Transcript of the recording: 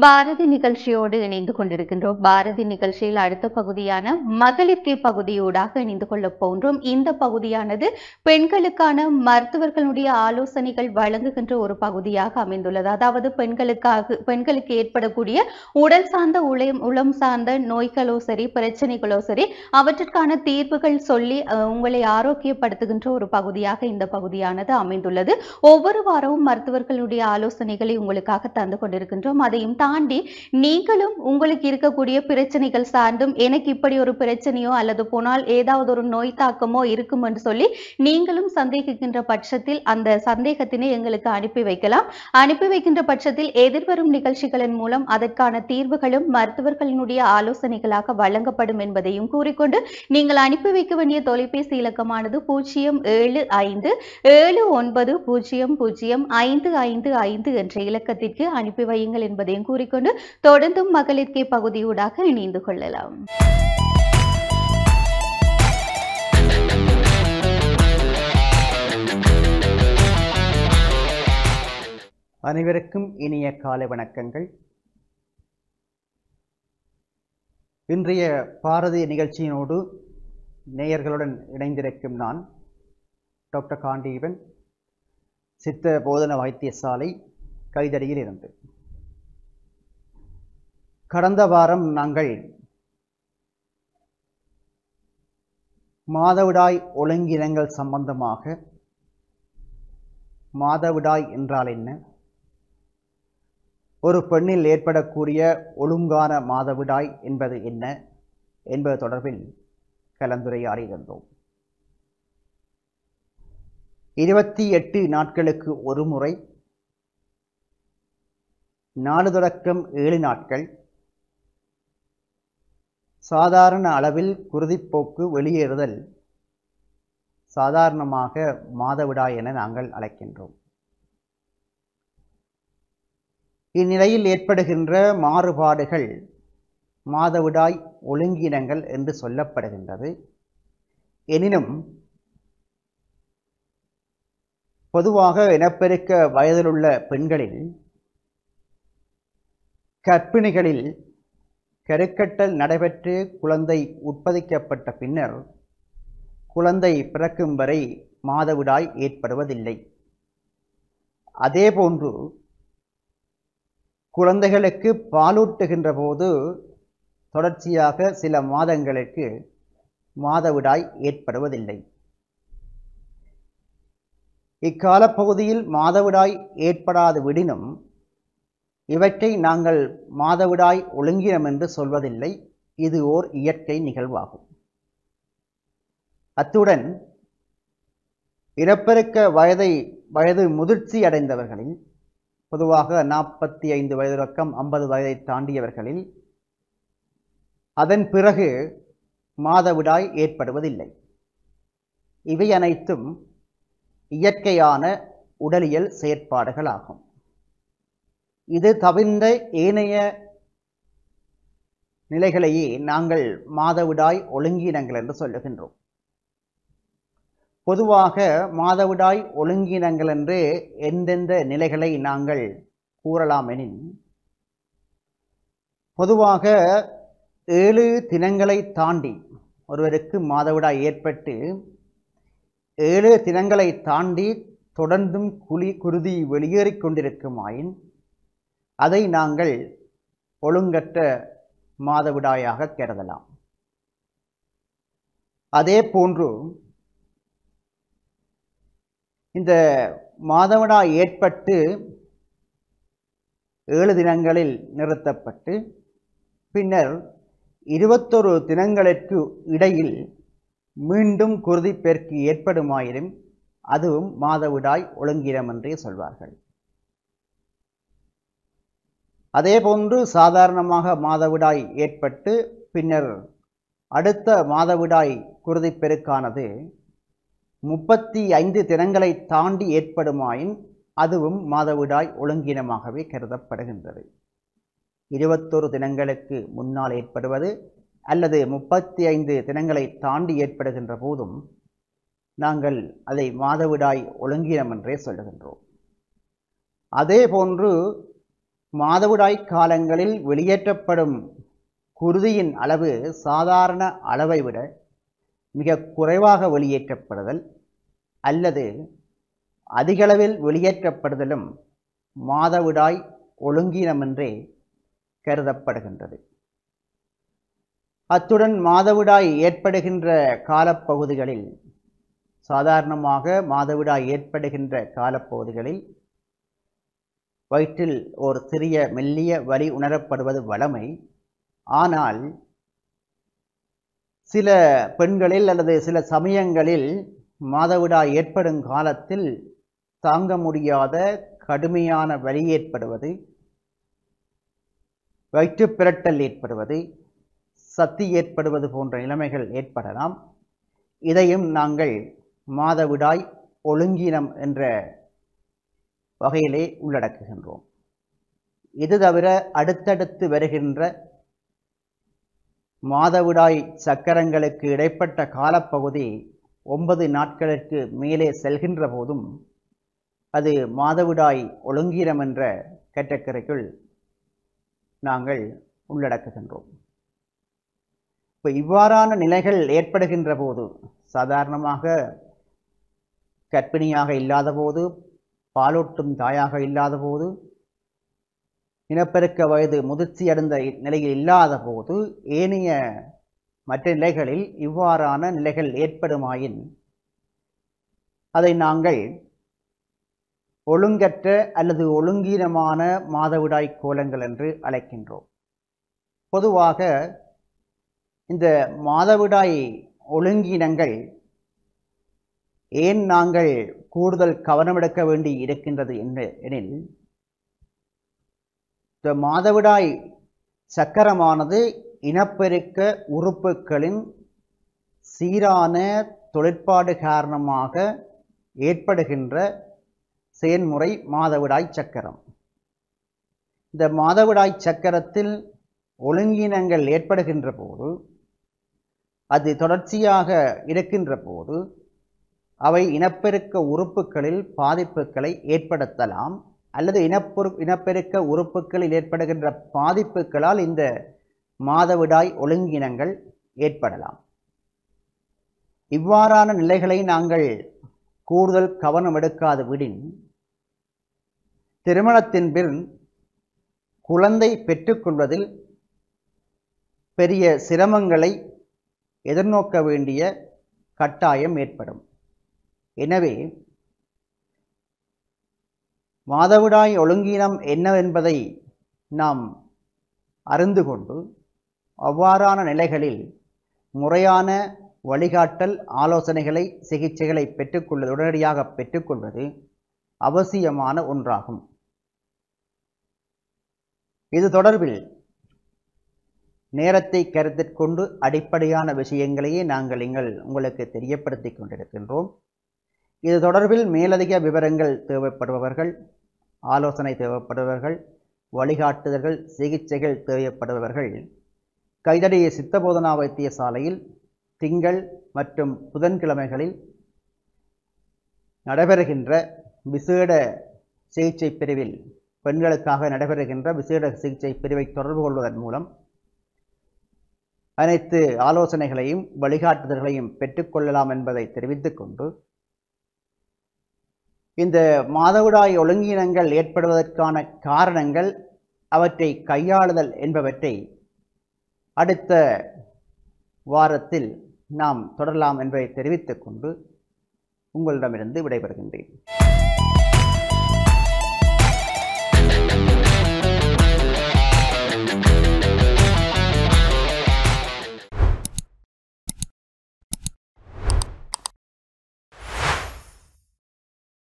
பாரதி நிகழ்ச்சியோடு இணைந்து கொண்டிருக்கின்றோம் பாரதி நிகழ்ச்சியில் அடுத்த பகுதியான மகளிர்கே பகுதியூடாக இணைந்து கொள்ளப் போன்றோம் இந்த பகுதியானது பெண்களுக்கான மருத்துவர்களுடைய ஆலோசனைகள் வழங்குகின்ற ஒரு பகுதியாக அமைந்துள்ளது அதாவது பெண்களுக்காக பெண்களுக்கு ஏற்படக்கூடிய உடல் சார்ந்த உளம் உளம் சார்ந்த நோய்களோ சரி பிரச்சனைகளோ சரி அவற்றிற்கான தீர்வுகள் சொல்லி அஹ், உங்களை ஆரோக்கியப்படுத்துகின்ற ஒரு பகுதியாக இந்த பகுதியானது அமைந்துள்ளது ஒவ்வொரு வாரமும் மருத்துவர்களுடைய ஆலோசனைகளை உங்களுக்காக தந்து கொண்டிருக்கின்றோம் அதையும் தாண்டி நீங்களும் உங்களுக்கு இருக்கக்கூடிய பிரச்சனைகள் சார்ந்தும் எனக்கு இப்படி ஒரு பிரச்சனையோ அல்லது போனால் ஏதாவது ஒரு நோய் தாக்கமோ இருக்கும் என்று சொல்லி நீங்களும் சந்தேகிக்கின்ற பட்சத்தில் அந்த சந்தேகத்தினை எங்களுக்கு அனுப்பி வைக்கலாம் அனுப்பி வைக்கின்ற பட்சத்தில் எதிர்வரும் நிகழ்ச்சிகளின் மூலம் அதற்கான தீர்வுகளும் மருத்துவர்களினுடைய ஆலோசனைகளாக வழங்கப்படும் என்பதையும் கூறிக்கொண்டு நீங்கள் அனுப்பி வைக்க வேண்டிய தொலைபேசி இலக்கமானது பூஜ்ஜியம் ஏழு ஐந்து ஏழு ஒன்பது பூஜ்ஜியம் பூஜ்ஜியம் ஐந்து ஐந்து ஐந்து என்ற இலக்கத்திற்கு அனுப்பி வையுங்கள் என்பதையும் கூறிக்கொண்டு தொடர்ந்தும் மகளிர்கே பகுதியூடாக இணைந்து கொள்ளலாம் அனைவருக்கும் இனிய காலை வணக்கங்கள் இன்றைய பாரதி நிகழ்ச்சியினோடு நேயர்களுடன் இணைந்திருக்கும் நான் டாக்டர் காண்டீவன் சித்த போதன வைத்தியசாலை கைதடியில் இருந்து கடந்த வாரம் நாங்கள் மாதவிடாய் ஒழுங்கினங்கள் சம்பந்தமாக மாதவிடாய் என்றால் என்ன ஒரு பெண்ணில் ஏற்படக்கூடிய ஒழுங்கான மாதவிடாய் என்பது என்ன என்பது தொடர்பில் கலந்துரையாடி இருந்தோம் இருபத்தி எட்டு நாட்களுக்கு ஒரு முறை நாலு தொடக்கம் ஏழு நாட்கள் சாதாரண அளவில் குருதிப்போக்கு வெளியேறுதல் சாதாரணமாக மாதவிடாய் என நாங்கள் அழைக்கின்றோம் இந்நிலையில் ஏற்படுகின்ற மாறுபாடுகள் மாதவிடாய் ஒழுங்கினங்கள் என்று சொல்லப்படுகின்றது எனினும் பொதுவாக இனப்பெருக்க வயதிலுள்ள பெண்களில் கர்ப்பிணிகளில் கருக்கட்டல் நடைபெற்று குழந்தை உட்பதிக்கப்பட்ட பின்னர் குழந்தை பிறக்கும் வரை மாதவிடாய் ஏற்படுவதில்லை அதேபோன்று குழந்தைகளுக்கு பாலூட்டுகின்ற போது தொடர்ச்சியாக சில மாதங்களுக்கு மாதவிடாய் ஏற்படுவதில்லை இக்காலப்பகுதியில் மாதவிடாய் ஏற்படாது விடினும் இவற்றை நாங்கள் மாதவிடாய் ஒழுங்கினம் என்று சொல்வதில்லை இது ஓர் இயற்கை நிகழ்வாகும் அத்துடன் இனப்பெருக்க வயதை வயது முதிர்ச்சி அடைந்தவர்களில் பொதுவாக நாற்பத்தி ஐந்து வயது ரொக்கம் ஐம்பது வயதை தாண்டியவர்களில் அதன் பிறகு மாதவிடாய் ஏற்படுவதில்லை இவை அனைத்தும் இயற்கையான உடலியல் செயற்பாடுகளாகும் இது தவிர்ந்த ஏனைய நிலைகளையே நாங்கள் மாதவிடாய் ஒழுங்கீனங்கள் என்று சொல்லுகின்றோம் பொதுவாக மாதவிடாய் ஒழுங்கினங்கள் என்று எந்தெந்த நிலைகளை நாங்கள் கூறலாம் எனின் பொதுவாக ஏழு தினங்களை தாண்டி ஒருவருக்கு மாதவிடாய் ஏற்பட்டு ஏழு தினங்களை தாண்டி தொடர்ந்தும் குழி குருதி வெளியேறிக் கொண்டிருக்குமாயின் அதை நாங்கள் ஒழுங்கற்ற மாதவிடாயாக கருதலாம் அதே போன்று இந்த மாதவிடாய் ஏற்பட்டு ஏழு தினங்களில் நிறுத்தப்பட்டு பின்னர் இருபத்தொரு தினங்களுக்கு இடையில் மீண்டும் குருதிப்பெருக்கு ஏற்படுமாயினும் அதுவும் மாதவிடாய் ஒழுங்கினம் என்றே சொல்வார்கள் அதேபோன்று சாதாரணமாக மாதவிடாய் ஏற்பட்டு பின்னர் அடுத்த மாதவிடாய் குருதிப்பெருக்கானது முப்பத்தி ஐந்து தினங்களை தாண்டி ஏற்படுமாயின் அதுவும் மாதவிடாய் ஒழுங்கினமாகவே கருதப்படுகின்றது இருபத்தொரு தினங்களுக்கு முன்னால் ஏற்படுவது அல்லது முப்பத்தி ஐந்து தினங்களை தாண்டி ஏற்படுகின்ற போதும் நாங்கள் அதை மாதவிடாய் ஒழுங்கினம் என்றே சொல்லுகின்றோம் அதே போன்று மாதவிடாய் காலங்களில் வெளியேற்றப்படும் குருதியின் அளவு சாதாரண அளவை விட மிக குறைவாக வெளியேற்றப்படுதல் அல்லது அதிகளவில் வெளியேற்றப்படுதலும் மாதவிடாய் ஒழுங்கீனமென்றே கருதப்படுகின்றது அத்துடன் மாதவிடாய் ஏற்படுகின்ற காலப்பகுதிகளில் சாதாரணமாக மாதவிடாய் ஏற்படுகின்ற காலப்பகுதிகளில் வயிற்றில் ஒரு சிறிய மெல்லிய வலி உணரப்படுவது வளமை ஆனால் சில பெண்களில் அல்லது சில சமயங்களில் மாதவிடாய் ஏற்படும் காலத்தில் தாங்க முடியாத கடுமையான வலி ஏற்படுவது வயிற்றுப் பிரட்டல் ஏற்படுவது சத்தி ஏற்படுவது போன்ற நிலைமைகள் ஏற்படலாம் இதையும் நாங்கள் மாதவிடாய் ஒழுங்கீனம் என்ற வகையிலே உள்ளடக்குகின்றோம் இது தவிர அடுத்தடுத்து வருகின்ற மாதவிடாய் சக்கரங்களுக்கு இடைப்பட்ட காலப்பகுதி ஒன்பது நாட்களுக்கு மேலே செல்கின்ற போதும் அது மாதவிடாய் ஒழுங்கீனம் என்ற கேட்டக்கரைக்குள் நாங்கள் உள்ளடக்குகின்றோம் இப்போ இவ்வாறான நிலைகள் ஏற்படுகின்ற போது சாதாரணமாக கர்ப்பிணியாக இல்லாத போது பாலூட்டும் தாயாக இல்லாத போது இனப்பெருக்க வயது முதிர்ச்சி அடைந்த நிலையில் இல்லாத போது ஏனைய மற்ற நிலைகளில் இவ்வாறான நிலைகள் ஏற்படுமாயின் அதை நாங்கள் ஒழுங்கற்ற அல்லது ஒழுங்கீனமான மாதவிடாய் கோலங்கள் என்று அழைக்கின்றோம் பொதுவாக இந்த மாதவிடாய் ஒழுங்கீனங்கள் ஏன் நாங்கள் கூடுதல் கவனமெடுக்க வேண்டி இருக்கின்றது என்று எனில் இந்த மாதவிடாய் சக்கரமானது இனப்பெருக்க உறுப்புகளின் சீரான தொழிற்பாடு காரணமாக ஏற்படுகின்ற செயல்முறை மாதவிடாய் சக்கரம் இந்த மாதவிடாய் சக்கரத்தில் ஒழுங்கீனங்கள் ஏற்படுகின்ற போது அது தொடர்ச்சியாக இருக்கின்ற போது அவை இனப்பெருக்க உறுப்புகளில் பாதிப்புகளை ஏற்படுத்தலாம் அல்லது இனப்பெரு இனப்பெருக்க உறுப்புகளில் ஏற்படுகின்ற பாதிப்புகளால் இந்த மாதவிடாய் ஒழுங்கினங்கள் ஏற்படலாம் இவ்வாறான நிலைகளை நாங்கள் கூடுதல் கவனம் எடுக்காது விடின் திருமணத்தின் பின் குழந்தை பெற்றுக்கொள்வதில் பெரிய சிரமங்களை எதிர்நோக்க வேண்டிய கட்டாயம் ஏற்படும் எனவே மாதவிடாய் ஒழுங்கீனம் என்னவென்பதை நாம் அறிந்து கொண்டு அவ்வாறான நிலைகளில் முறையான வழிகாட்டல் ஆலோசனைகளை சிகிச்சைகளை பெற்றுக்கொள்வது உடனடியாக பெற்றுக்கொள்வது அவசியமான ஒன்றாகும் இது தொடர்பில் நேரத்தை கருத்தில் கொண்டு அடிப்படையான விஷயங்களையே நாங்கள் எங்கள் உங்களுக்கு தெரியப்படுத்தி கொண்டிருக்கின்றோம் இது தொடர்பில் மேலதிக விவரங்கள் தேவைப்படுபவர்கள் ஆலோசனை தேவைப்படுபவர்கள் வழிகாட்டுதல்கள் சிகிச்சைகள் தேவைப்படுபவர்கள் கைதடி சித்தபோதனா வைத்தியசாலையில் திங்கள் மற்றும் புதன்கிழமைகளில் நடைபெறுகின்ற விசேட சிகிச்சை பிரிவில் பெண்களுக்காக நடைபெறுகின்ற விசேட சிகிச்சை பிரிவை தொடர்பு கொள்வதன் மூலம் அனைத்து ஆலோசனைகளையும் வழிகாட்டுதல்களையும் பெற்றுக்கொள்ளலாம் என்பதை தெரிவித்துக் கொண்டு இந்த மாதவிடாய் ஒழுங்கீனங்கள் ஏற்படுவதற்கான காரணங்கள் அவற்றை கையாளுதல் என்பவற்றை அடுத்த வாரத்தில் நாம் தொடரலாம் என்பதை தெரிவித்துக் கொண்டு உங்களிடமிருந்து விடைபெறுகின்றேன்